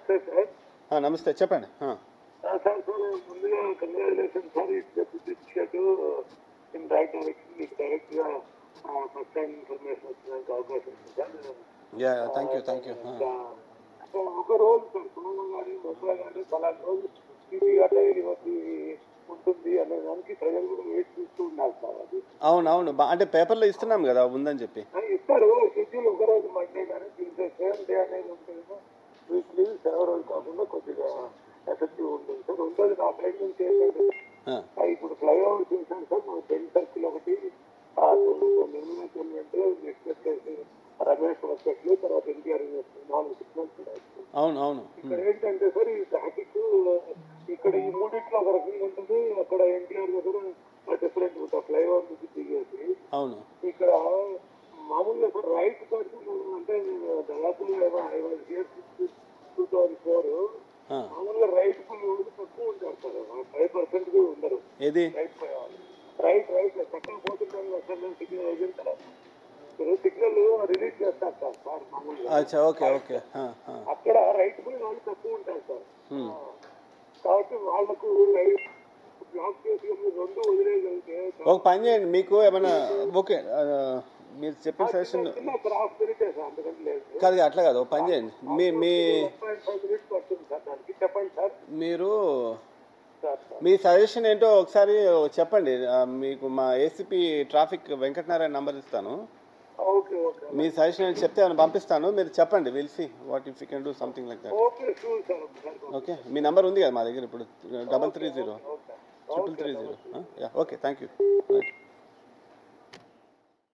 నమస్తే సార్ ఆ, నమస్తే చెప్పండి ఆ. ఆ, సార్ సార్ ముందుగా కంగ్రాచులేషన్ సార్ ఇచ్చాడు ఇన్ రైట్ డైరెక్షన్ మీకు డైరెక్ట్ గా ఫస్ట్ టైం ఇన్ఫర్మేషన్ వచ్చినందుకు అవకాశం ఉంది sir yeah thank you thank you ఇంకా, సో ఒక రోజు సార్ కుటుంబం కానీ బొబ్బా కానీ పలానా రోజు టీవీగా డైలీ వచ్చి ఉంటుంది అనే దానికి ప్రజలు కూడా వెయిట్ చూస్తూ ఉన్నారు సార్ అది అవును అవును బా- అంటే పేపర్లో ఇస్తున్నాం కదా ఉందని చెప్పి ఆ, ఇస్తారు షెడ్యూల్ ఒక రోజు మండే కానీ ట్యూస్డే సేమ్ డే అనేది ఉంటుందేమో వీక్లీ సెలవు రోజు కాకుండా కొద్దిగా ఎఫెక్టివ్ ఉంటుంది సార్ ఉండదు నా సైడ్ నుంచి ఏంటంటే ఆ, ఆ, ఇప్పుడు ఫ్లైఓవర్ చూసాను సార్ మన టెన్ సర్కిల్ ఒకటి ఆ, నిర్మలా సెల్వెంట్ నెక్స్ట్ వచ్చేసి రమేష్ వర్కట్లు తర్వాత ఎన్టీఆర్ యూనివర్సిటీ నాలుగు సిగ్నల్స్ ఉన్నాయి అవును అవును ఇక్కడ ఏంటంటే సార్ ఈ ట్రాఫిక్ ఇక్కడ ఈ మూడిట్లో ఒక రకంగా ఉంటుంది అక్కడ ఎన్టీఆర్ దగ్గర డిఫరెంట్ ఉంటుంది ఫ్లైఓవర్ నుంచి దిగేసి అవును ఇక్కడ మామూలుగా సార్ రైట్ సైడ్ అంటే నేను దాదాపు టూ థౌసండ్ ఫోర్ ఆ, మామూలుగా రైట్ తక్కువ ఉంటారు సార్ ఫైవ్ పర్సెంట్ కూడా ఉండరు ఏది రైట్ పోయేవాళ్ళు రైట్ రైట్ చక్కగా పోతుంటారు అసలు సిగ్నల్ అయిన తర్వాత మీరు సిగ్నల్ రిలీజ్ చేస్తారు సార్ సార్ మామూలుగా అచ్చా ఓకే ఓకే ఆ, ఆ. అక్కడ రైట్ పోయిన వాళ్ళు తక్కువ ఉంటారు సార్ Hmm. కాబట్టి వాళ్ళకు రైట్ బ్లాక్ చేసి రెండు వదిలేయగలిగితే ఒక పని చేయండి మీకు ఏమైనా ఓకే ఆ, మీరు చెప్పిన సజెషన్ చిన్న క్రాస్ పెరిగితే సార్ అందుకని లేదు కాదు అట్లా కాదు ఒక పని చేయండి మీ మీ పాయింట్ ఫైవ్ మినిట్స్ పడుతుంది సార్ దానికి చెప్పండి సార్ మీరు సార్ సార్ మీ సజెషన్ ఏంటో ఒకసారి చెప్పండి ఆ, మీకు మా ఏసీపీ ట్రాఫిక్ వెంకటనారాయణ నంబర్ ఇస్తాను ఓకే ఓకే మీ సజెషన్ ఏంటి చెప్తే ఆయన పంపిస్తాను మీరు చెప్పండి will see what if you can do something like that okay sure sir ఒకసారి ఓకే మీ నంబర్ ఉంది కదా మా దగ్గర ఇప్పుడు double three zero okay triple three zero yeah okay thank you right